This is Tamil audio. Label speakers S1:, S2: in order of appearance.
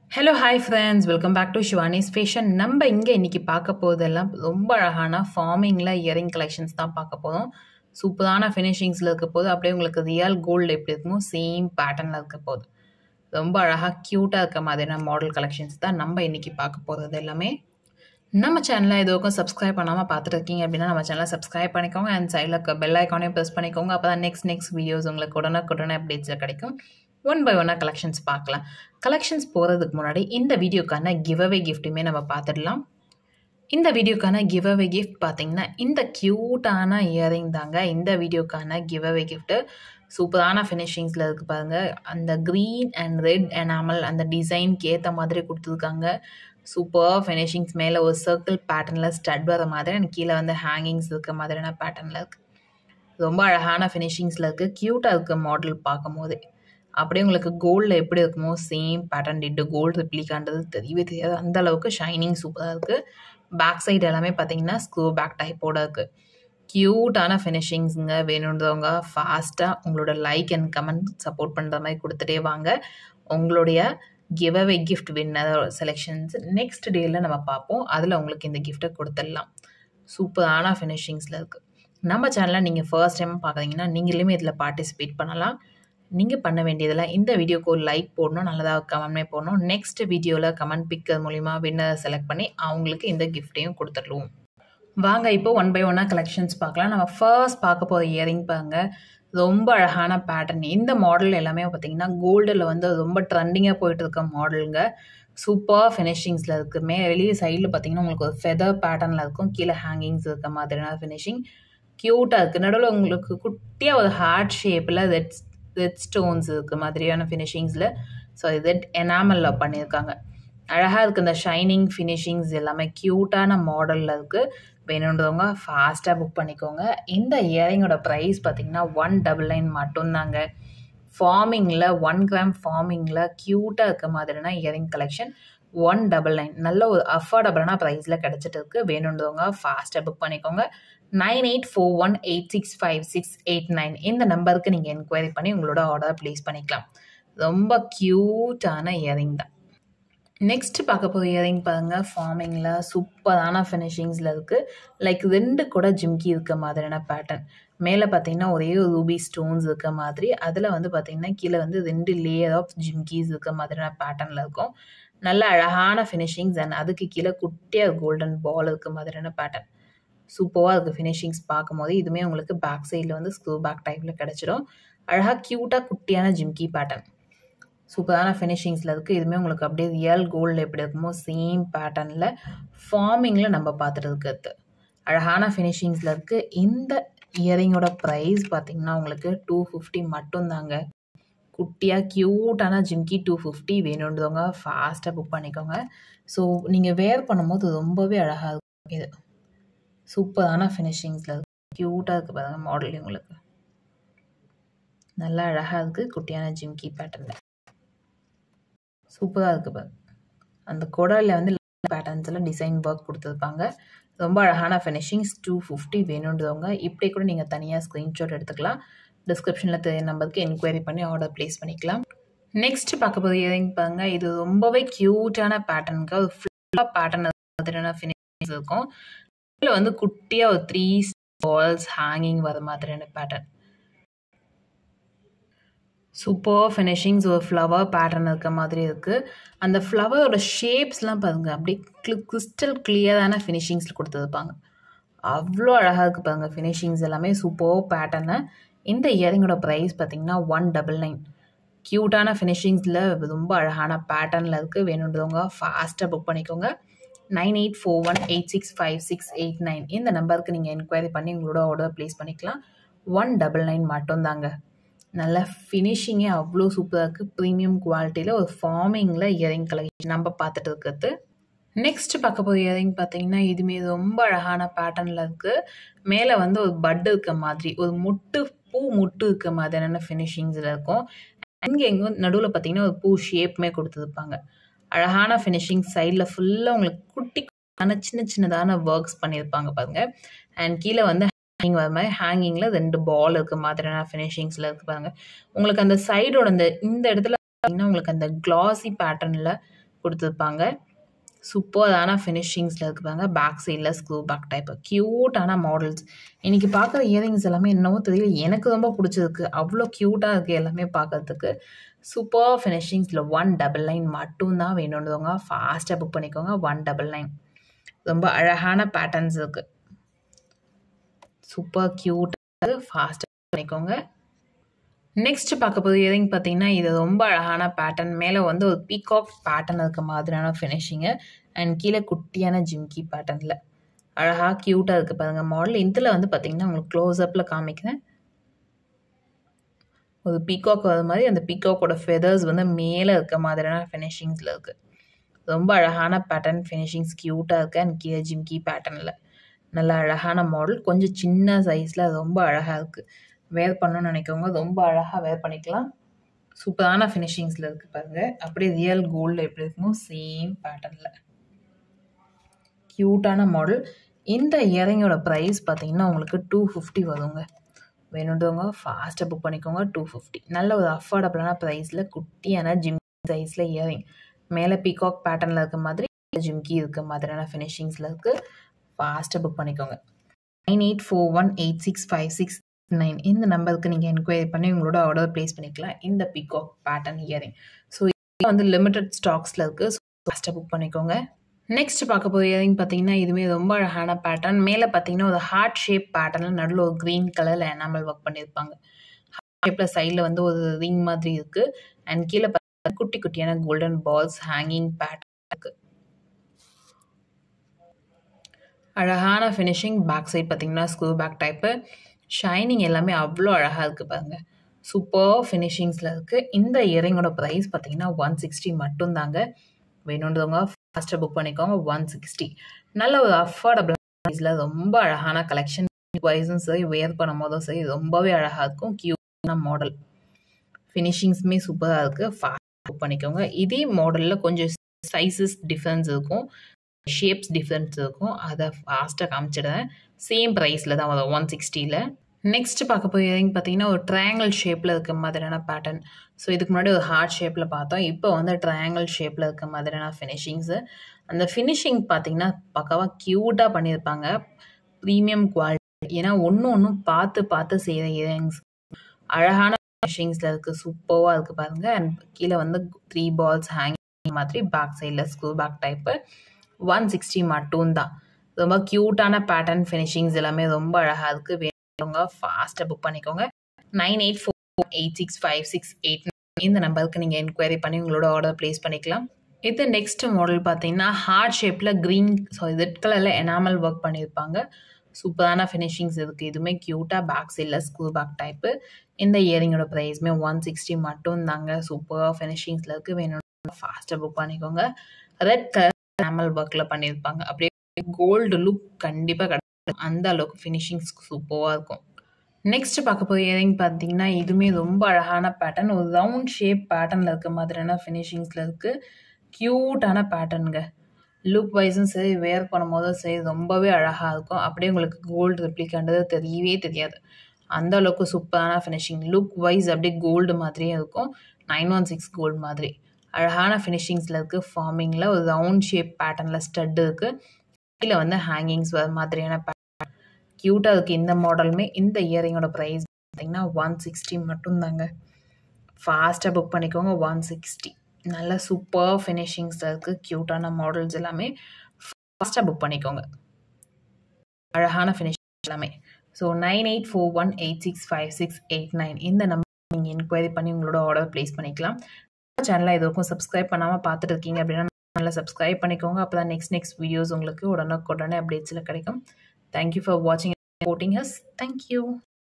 S1: hello hi friends welcome back to Shivani's fashion நம்ம இங்கே இன்றைக்கி பார்க்க போதெல்லாம் ரொம்ப அழகான ஃபார்மிங்கில் இயரிங் கலெக்ஷன்ஸ் தான் பார்க்க போதும் சூப்பரான ஃபினிஷிங்ஸில் இருக்க போது அப்படியே உங்களுக்கு ரியல் கோல்டு எப்படி இருக்குமோ சேம் பேட்டர்னில் இருக்க போகுது ரொம்ப அழகாக க்யூட்டாக இருக்க மாதிரியான மாடல் கலெக்ஷன்ஸ் தான் நம்ம இன்றைக்கி பார்க்க போகிறது எல்லாமே நம்ம சேனலை இதுவரைக்கும் சப்ஸ்கிரைப் பண்ணாமல் பார்த்துட்டு இருக்கீங்க அப்படின்னா நம்ம சேனலை சப்ஸ்கிரைப் பண்ணிக்கோங்க அண்ட் சைடில் இருக்க பெல் ஐக்கானே ப்ரெஸ் பண்ணிக்கோங்க அப்போ தான் நெக்ஸ்ட் நெக்ஸ்ட் வீடியோஸ் உங்களுக்கு உடனுக்குடனே அப்டேட்ஸில் கிடைக்கும் ஒன் பை ஒன்னாக கலெக்ஷன்ஸ் பார்க்கலாம் கலெக்ஷன்ஸ் போகிறதுக்கு முன்னாடி இந்த வீடியோக்கான கிவ் அவே கிஃப்ட்டுமே நம்ம பார்த்துடலாம் இந்த வீடியோக்கான கிவ் அவே கிஃப்ட் பார்த்தீங்கன்னா இந்த க்யூட்டான இயரிங் தாங்க இந்த வீடியோக்கான கிவ் அவே கிஃப்ட்டு சூப்பரான ஃபினிஷிங்ஸில் இருக்குது பாருங்கள் அந்த க்ரீன் அண்ட் ரெட் எனாமல் அந்த டிசைனுக்கு ஏற்ற மாதிரி கொடுத்துருக்காங்க சூப்பர் ஃபினிஷிங்ஸ் மேலே ஒரு சர்க்கிள் பேட்டர்னில் ஸ்டட் வர மாதிரி அண்ட் கீழே வந்து ஹேங்கிங்ஸ் இருக்க மாதிரியான பேட்டர்னில் இருக்குது ரொம்ப அழகான ஃபினிஷிங்ஸில் இருக்குது க்யூட்டாக இருக்குது மாடல் பார்க்கும் போதே அப்படியே உங்களுக்கு கோல்டில் எப்படி இருக்குமோ சேம் பேட்டர்ன் டிட்டு கோல்டு ரிப்ளிகான்றது தெரியவே தெரியாது அந்த அளவுக்கு ஷைனிங் சூப்பராக இருக்குது பேக் சைடு எல்லாமே பார்த்தீங்கன்னா ஸ்க்ரூ பேக் டைப்போட இருக்குது க்யூட்டான ஃபினிஷிங்ஸுங்க வேணுன்றவங்க ஃபாஸ்ட்டாக உங்களோட லைக் அண்ட் கமெண்ட் சப்போர்ட் பண்ணுற மாதிரி கொடுத்துட்டே வாங்க உங்களுடைய give away gift winner selections next டேயில் நம்ம பார்ப்போம் அதில் உங்களுக்கு இந்த கிஃப்ட்டை கொடுத்துடலாம் சூப்பரான ஃபினிஷிங்ஸில் இருக்குது நம்ம சேனலை நீங்கள் ஃபர்ஸ்ட் டைம் பார்க்குறீங்கன்னா நீங்களுமே இதில் பார்ட்டிசிபேட் பண்ணலாம் நீங்கள் பண்ண வேண்டியதில் இந்த வீடியோக்கு ஒரு லைக் போடணும் நல்லதாக கமெண்ட்மே போடணும் நெக்ஸ்ட் வீடியோவில் கமெண்ட் பிக்கர் மூலிமா வின்னரை செலக்ட் பண்ணி அவங்களுக்கு இந்த கிஃப்ட்டையும் கொடுத்துடலாம் வாங்க இப்போ ஒன் பை ஒன்னாக கலெக்ஷன்ஸ் பார்க்கலாம் நம்ம ஃபர்ஸ்ட் பார்க்க போகிற இயரிங் பாருங்க ரொம்ப அழகான பேட்டர்ன் இந்த மாடல் எல்லாமே பார்த்தீங்கன்னா கோல்டில் வந்து ரொம்ப ட்ரெண்டிங்காக போயிட்டு இருக்க மாடலுங்க சூப்பர் ஃபினிஷிங்ஸில் இருக்குது மே வெளியே சைடில் பார்த்தீங்கன்னா உங்களுக்கு ஒரு ஃபெதர் பேட்டர்னில் இருக்கும் கீழே ஹேங்கிங்ஸ் இருக்க மாதிரியான ஃபினிஷிங் க்யூட்டாக இருக்குது நடுவில் உங்களுக்கு குட்டியாக ஒரு ஹார்ட் ஷேப்பில் ரெட் ரெட் ஸ்டோன்ஸ் இருக்க மாதிரியான ஃபினிஷிங்ஸில் ஸோ இது எனாமலில் பண்ணியிருக்காங்க அழகாக இருக்குது இந்த ஷைனிங் ஃபினிஷிங்ஸ் எல்லாமே க்யூட்டான மாடலில் இருக்குது வேணுன்றவங்க ஃபாஸ்ட்டாக புக் பண்ணிக்கோங்க இந்த இயரிங்கோட ப்ரைஸ் பார்த்திங்கன்னா ஒன் டபுள் நைன் மட்டும்தாங்க ஃபார்மிங்கில் ஒன் கிராம் ஃபார்மிங்கில் க்யூட்டாக இருக்க மாதிரினா earring collection one double nine நல்ல ஒரு அஃபோர்டபுளான ப்ரைஸில் கிடச்சிட்டு இருக்குது வேணுன்றவங்க ஃபாஸ்ட்டாக புக் பண்ணிக்கோங்க nine eight four one eight six five six eight nine இந்த நம்பருக்கு நீங்கள் என்கொயரி பண்ணி உங்களோட ஆர்டர் ப்ளேஸ் பண்ணிக்கலாம் ரொம்ப க்யூட்டான இயரிங் தான் நெக்ஸ்ட் பார்க்க போகிற இயரிங் பாருங்கள் ஃபார்மிங்கில் சூப்பரான ஃபினிஷிங்ஸில் இருக்குது லைக் ரெண்டு கூட ஜிம்கி இருக்க மாதிரியான பேட்டர்ன் மேலே பார்த்தீங்கன்னா ஒரே ஒரு ரூபி ஸ்டோன்ஸ் இருக்க மாதிரி அதில் வந்து பார்த்தீங்கன்னா கீழே வந்து ரெண்டு லேயர் ஆஃப் ஜிம்கீஸ் இருக்க மாதிரியான பேட்டர்னில் இருக்கும் நல்ல அழகான ஃபினிஷிங்ஸ் அண்ட் அதுக்கு கீழே குட்டியாக கோல்டன் பால் இருக்க மாதிரியான பேட்டர்ன் சூப்பராக இருக்குது ஃபினிஷிங்ஸ் பார்க்கும்போது இதுவுமே உங்களுக்கு பேக் சைடில் வந்து ஸ்க்ரூ பேக் டைப்பில் கிடச்சிடும் அழகாக க்யூட்டாக குட்டியான ஜிம்கி பேட்டர்ன் சூப்பரான ஃபினிஷிங்ஸில் இருக்குது இதுவுமே உங்களுக்கு அப்படியே ரியல் கோல்டு எப்படி இருக்குமோ சேம் பேட்டர்னில் ஃபார்மிங்கில் நம்ம பார்த்துட்டு இருக்கிறது அழகான ஃபினிஷிங்ஸில் இருக்குது இந்த இயரிங்கோட ப்ரைஸ் பார்த்திங்கன்னா உங்களுக்கு டூ ஃபிஃப்டி மட்டும்தாங்க குட்டியாக க்யூட்டான ஜிம்கி டூ ஃபிஃப்டி வேணுன்றவங்க ஃபாஸ்ட்டாக புக் பண்ணிக்கோங்க ஸோ நீங்கள் வேர் பண்ணும்போது ரொம்பவே அழகாக இருக்கும் இது சூப்பரான ஃபினிஷிங்ஸில் இருக்குது க்யூட்டாக இருக்குது பாருங்கள் மாடல் உங்களுக்கு நல்லா அழகாக இருக்குது குட்டியான ஜிம்கி பேட்டர்னில் சூப்பராக இருக்குது பாருங்க அந்த குடலில் வந்து பேட்டர்ன்ஸ் எல்லாம் டிசைன் ஒர்க் கொடுத்துருப்பாங்க ரொம்ப அழகான ஃபினிஷிங்ஸ் டூ ஃபிஃப்டி வேணுன்றவங்க இப்படி கூட நீங்கள் தனியாக ஸ்க்ரீன்ஷாட் எடுத்துக்கலாம் டிஸ்கிரிப்ஷனில் தெரிய நம்பருக்கு என்கொயரி பண்ணி ஆர்டர் ப்ளேஸ் பண்ணிக்கலாம் நெக்ஸ்ட் பார்க்க போது இயரிங் பாருங்க இது ரொம்பவே க்யூட்டான பேட்டர்னுக்கு ஒரு ஃபுல்லாக பேட்டர்ன் மாதிரியான ஃபினிஷிங்ஸ் இருக்கும் இதில் வந்து குட்டியாக ஒரு த்ரீ பால்ஸ் ஹேங்கிங் வர மாதிரியான பேட்டர்ன் சூப்பர் ஃபினிஷிங்ஸ் ஒரு ஃப்ளவர் பேட்டர்ன் இருக்க மாதிரி இருக்குது அந்த ஃப்ளவரோட ஷேப்ஸ்லாம் பாருங்கள் அப்படியே க்ளி கிறிஸ்டல் கிளியரான ஃபினிஷிங்ஸில் கொடுத்துருப்பாங்க அவ்வளோ அழகாக இருக்குது பாருங்கள் ஃபினிஷிங்ஸ் எல்லாமே சூப்பர் பேட்டர்னு இந்த இயரிங்கோட ப்ரைஸ் பார்த்திங்கன்னா ஒன் டபுள் நைன் க்யூட்டான ஃபினிஷிங்ஸில் ரொம்ப அழகான பேட்டர்னில் இருக்குது வேணுன்றவங்க ஃபாஸ்ட்டாக புக் பண்ணிக்கோங்க nine eight four one eight six five six eight nine இந்த நம்பருக்கு நீங்கள் என்கொயரி பண்ணி உங்களோட ஆர்டர் ப்ளேஸ் பண்ணிக்கலாம் ஒன் டபுள் நைன் மட்டும்தாங்க நல்ல ஃபினிஷிங்கே அவ்வளோ சூப்பராக இருக்குது ப்ரீமியம் குவாலிட்டியில் ஒரு ஃபார்மிங்கில் இயரிங் கலெக்ஷன் நம்ம பார்த்துட்டு இருக்கிறது நெக்ஸ்ட் பார்க்க போகிற இயரிங் பார்த்தீங்கன்னா இதுமே ரொம்ப அழகான பேட்டர்னில் இருக்குது மேலே வந்து ஒரு பட் இருக்க மாதிரி ஒரு முட்டு பூ முட்டு இருக்க மாதிரியான ஃபினிஷிங்ஸில் இருக்கும் அங்கே எங்கே நடுவில் பார்த்தீங்கன்னா ஒரு பூ ஷேப்புமே கொடுத்துருப்பாங்க அழகான ஃபினிஷிங் சைடில் ஃபுல்லாக உங்களுக்கு குட்டி சின்ன சின்னதான ஒர்க்ஸ் பண்ணியிருப்பாங்க பாருங்கள் அண்ட் கீழே வந்து ஹேங்கிங் வர மாதிரி ஹேங்கிங்கில் ரெண்டு பால் இருக்க மாதிரியான ஃபினிஷிங்ஸில் இருக்கு பாருங்க உங்களுக்கு அந்த சைடோட அந்த இந்த இடத்துல பார்த்தீங்கன்னா உங்களுக்கு அந்த கிளாசி பேட்டர்னில் கொடுத்துருப்பாங்க சூப்பரான ஃபினிஷிங்ஸில் இருக்குப்பாங்க பேக் சைடில் ஸ்க்ரூ பேக் டைப்பு க்யூட்டான மாடல்ஸ் இன்றைக்கி பார்க்குற இயரிங்ஸ் எல்லாமே என்னவோ தெரியல எனக்கு ரொம்ப பிடிச்சிருக்கு அவ்வளோ க்யூட்டாக இருக்குது எல்லாமே பார்க்கறதுக்கு சூப்பர் ஃபினிஷிங்ஸில் ஒன் டபுள் நைன் மட்டும்தான் வேணுன்றவங்க ஃபாஸ்ட்டாக புக் பண்ணிக்கோங்க ஒன் டபுள் நைன் ரொம்ப அழகான பேட்டர்ன்ஸ் இருக்குது சூப்பர் க்யூட்டாக ஃபாஸ்ட்டாக பண்ணிக்கோங்க நெக்ஸ்ட் பார்க்க போது இயரிங் பார்த்தீங்கன்னா இது ரொம்ப அழகான பேட்டர்ன் மேலே வந்து ஒரு பீகாக் பேட்டர்ன் இருக்க மாதிரியான ஃபினிஷிங்கு அண்ட் கீழே குட்டியான ஜிம்கி பேட்டர்னில் அழகாக க்யூட்டாக இருக்குது பாருங்கள் மாடல் இதில் வந்து பார்த்திங்கன்னா உங்களுக்கு க்ளோஸ்அப்பில் காமிக்கிறேன் ஒரு பீகாக் வர மாதிரி அந்த பீகாக்கோட ஃபெதர்ஸ் வந்து மேலே இருக்க மாதிரியான ஃபினிஷிங்ஸில் இருக்குது ரொம்ப அழகான பேட்டர்ன் ஃபினிஷிங்ஸ் க்யூட்டாக இருக்குது அண்ட் கீழே ஜிம்கி பேட்டர்னில் நல்ல அழகான மாடல் கொஞ்சம் சின்ன சைஸில் ரொம்ப அழகாக இருக்குது வேர் பண்ணணும்னு நினைக்கவங்க ரொம்ப அழகாக வேர் பண்ணிக்கலாம் சூப்பரான ஃபினிஷிங்ஸில் இருக்குது பாருங்கள் அப்படியே ரியல் கோல்டு எப்படி இருக்குமோ சேம் பேட்டர்னில் க்யூட்டான மாடல் இந்த இயரிங்கோட ப்ரைஸ் பார்த்தீங்கன்னா உங்களுக்கு டூ ஃபிஃப்டி வருங்க வேணுன்றவங்க ஃபாஸ்ட்டாக புக் பண்ணிக்கோங்க டூ ஃபிஃப்டி நல்ல ஒரு அஃபோர்டபுளான ப்ரைஸில் குட்டியான ஜிம் சைஸில் இயரிங் மேலே பீகாக் பேட்டர்னில் இருக்க மாதிரி ஜிம்கி இருக்க மாதிரியான ஃபினிஷிங்ஸில் இருக்குது ஃபாஸ்ட்டாக புக் பண்ணிக்கோங்க nine eight four one eight six five six nine இந்த நம்பருக்கு நீங்கள் என்கொயரி பண்ணி உங்களோட ஆர்டர் ப்ளேஸ் பண்ணிக்கலாம் இந்த பிகாக் பேட்டர்ன் இயரிங் ஸோ இது வந்து லிமிட்டட் ஸ்டாக்ஸில் இருக்குது ஸோ ஃபாஸ்ட்டாக புக் பண்ணிக்கோங்க நெக்ஸ்ட் பார்க்க போகிற இயரிங் பார்த்தீங்கன்னா இதுவுமே ரொம்ப அழகான பேட்டர்ன் மேலே பார்த்தீங்கன்னா ஒரு ஹார்ட் ஷேப் பேட்டர்னில் நடுவில் ஒரு க்ரீன் கலரில் எனாமல் ஒர்க் பண்ணியிருப்பாங்க ஹார்ட் ஷேப்பில் சைடில் வந்து ஒரு ரிங் மாதிரி இருக்குது அண்ட் கீழே பார்த்தீங்கன்னா குட்டி குட்டியான கோல்டன் பால்ஸ் ஹேங்கிங் பேட்டர்ன் இருக்குது அழகான ஃபினிஷிங் பேக் சைட் பார்த்தீங்கன்னா ஸ்க்ரூ பேக் டைப்பு ஷைனிங் எல்லாமே அவ்வளோ அழகாக இருக்குது பாருங்கள் சூப்பர் ஃபினிஷிங்ஸில் இருக்குது இந்த இயரிங்கோட ப்ரைஸ் பார்த்தீங்கன்னா ஒன் சிக்ஸ்டி மட்டும்தாங்க வேணுன்றவங்க ஃபாஸ்ட்டாக புக் பண்ணிக்கோங்க ஒன் சிக்ஸ்டி நல்ல ஒரு அஃபோர்டபுள் ப்ரைஸில் ரொம்ப அழகான கலெக்ஷன் வைஸும் சரி வேர் பண்ணும் போதும் சரி ரொம்பவே அழகாக இருக்கும் க்யூட்டான மாடல் ஃபினிஷிங்ஸுமே சூப்பராக இருக்குது ஃபாஸ்ட் புக் பண்ணிக்கோங்க இதே மாடலில் கொஞ்சம் சைஸஸ் டிஃப்ரென்ஸ் இருக்கும் ஷேப்ஸ் டிஃப்ரென்ஸ் இருக்கும் அதை ஃபாஸ்ட்டாக காமிச்சிடுறேன் சேம் ப்ரைஸில் தான் வரும் ஒன் சிக்ஸ்டியில் நெக்ஸ்ட் பார்க்க போய் பார்த்தீங்கன்னா ஒரு ட்ரையாங்கிள் ஷேப்பில் இருக்க மாதிரியான பேட்டர்ன் ஸோ இதுக்கு முன்னாடி ஒரு ஹார்ட் ஷேப்பில் பார்த்தோம் இப்போ வந்து ட்ரையாங்கிள் ஷேப்பில் இருக்க மாதிரியான ஃபினிஷிங்ஸு அந்த ஃபினிஷிங் பார்த்தீங்கன்னா பக்காவாக க்யூட்டாக பண்ணியிருப்பாங்க ப்ரீமியம் குவாலிட்டி ஏன்னா ஒன்று ஒன்றும் பார்த்து பார்த்து செய்கிற இயரிங்ஸ் அழகான ஃபினிஷிங்ஸில் இருக்குது சூப்பராக இருக்குது பாருங்கள் அண்ட் கீழே வந்து த்ரீ பால்ஸ் ஹேங்கிங் மாதிரி பேக் சைடில் screw back type one sixty மட்டும் தான் ரொம்ப க்யூட்டான பேட்டர்ன் ஃபினிஷிங்ஸ் எல்லாமே ரொம்ப அழகாக இருக்குது வேணுங்க ஃபாஸ்ட்டாக புக் பண்ணிக்கோங்க nine eight four eight six five six eight இந்த நம்பருக்கு நீங்கள் என்கொயரி பண்ணி உங்களோட ஆர்டர் ப்ளேஸ் பண்ணிக்கலாம் இது நெக்ஸ்ட் மாடல் பார்த்தீங்கன்னா ஹார்ட் ஷேப்பில் க்ரீன் சாரி ரெட் கலரில் எனாமல் ஒர்க் பண்ணியிருப்பாங்க சூப்பரான ஃபினிஷிங்ஸ் இருக்குது இதுவுமே க்யூட்டாக பேக் சைடில் ஸ்க்ரூ பேக் டைப்பு இந்த இயரிங்கோட ப்ரைஸுமே ஒன் சிக்ஸ்டி மட்டும் தாங்க சூப்பராக ஃபினிஷிங்ஸில் இருக்குது வேணும் ஃபாஸ்ட்டாக புக் பண்ணிக்கோங்க ரெட் கலர் எனாமல் ஒர்க்கில் பண்ணியிருப்பாங்க அப்படியே கோல்டு லுக் கண்டிப்பாக கிடைக்கும் அந்த அளவுக்கு ஃபினிஷிங்ஸ் சூப்பராக இருக்கும் நெக்ஸ்ட் பார்க்க போய் இயரிங் பார்த்தீங்கன்னா இதுவுமே ரொம்ப அழகான பேட்டர்ன் ஒரு ரவுண்ட் ஷேப் பேட்டர்னில் இருக்க மாதிரியான ஃபினிஷிங்ஸில் இருக்குது க்யூட்டான பேட்டர்னுங்க லுக் வைஸும் சரி வேர் பண்ணும்போதும் சரி ரொம்பவே அழகாக இருக்கும் அப்படியே உங்களுக்கு கோல்டு ரெப்ளிகான்றது தெரியவே தெரியாது அந்த அளவுக்கு சூப்பரான ஃபினிஷிங் லுக் வைஸ் அப்படியே கோல்டு மாதிரியே இருக்கும் நைன் ஒன் சிக்ஸ் கோல்டு மாதிரி அழகான ஃபினிஷிங்ஸில் இருக்குது ஃபார்மிங்கில் ஒரு ரவுண்ட் ஷேப் பேட்டர்னில் ஸ்டட் இருக்குது கீழே வந்து ஹேங்கிங்ஸ் வர மாதிரியான பேட்டர்ன் க்யூட்டாக இருக்குது இந்த மாடலுமே இந்த இயரிங்கோட ப்ரைஸ் பார்த்தீங்கன்னா ஒன் சிக்ஸ்டி மட்டும்தாங்க ஃபாஸ்ட்டாக புக் பண்ணிக்கோங்க ஒன் சிக்ஸ்டி நல்ல சூப்பர் ஃபினிஷிங்ஸில் இருக்குது க்யூட்டான மாடல்ஸ் எல்லாமே ஃபாஸ்ட்டாக புக் பண்ணிக்கோங்க அழகான ஃபினிஷிங் எல்லாமே so nine eight four one eight six five six eight nine இந்த நம்பர் நீங்கள் என்கொயரி பண்ணி உங்களோட ஆர்டர் ப்ளேஸ் பண்ணிக்கலாம் சேனலை இது வரைக்கும் சப்ஸ்கிரைப் பண்ணாமல் பார்த்துட்டு இருக்கீங்க அப்படின்னா சேனலை சப்ஸ்கிரைப் பண்ணிக்கோங்க அப்போ தான் நெக்ஸ்ட் நெக்ஸ்ட் வீடியோஸ் உங்களுக்கு உடனுக்குடனே அப்டேட்ஸில் கிடைக்கும் தேங்க்யூ ஃபார் வாட்சிங் சப்போர்ட்டிங் ஹஸ் தேங்க்யூ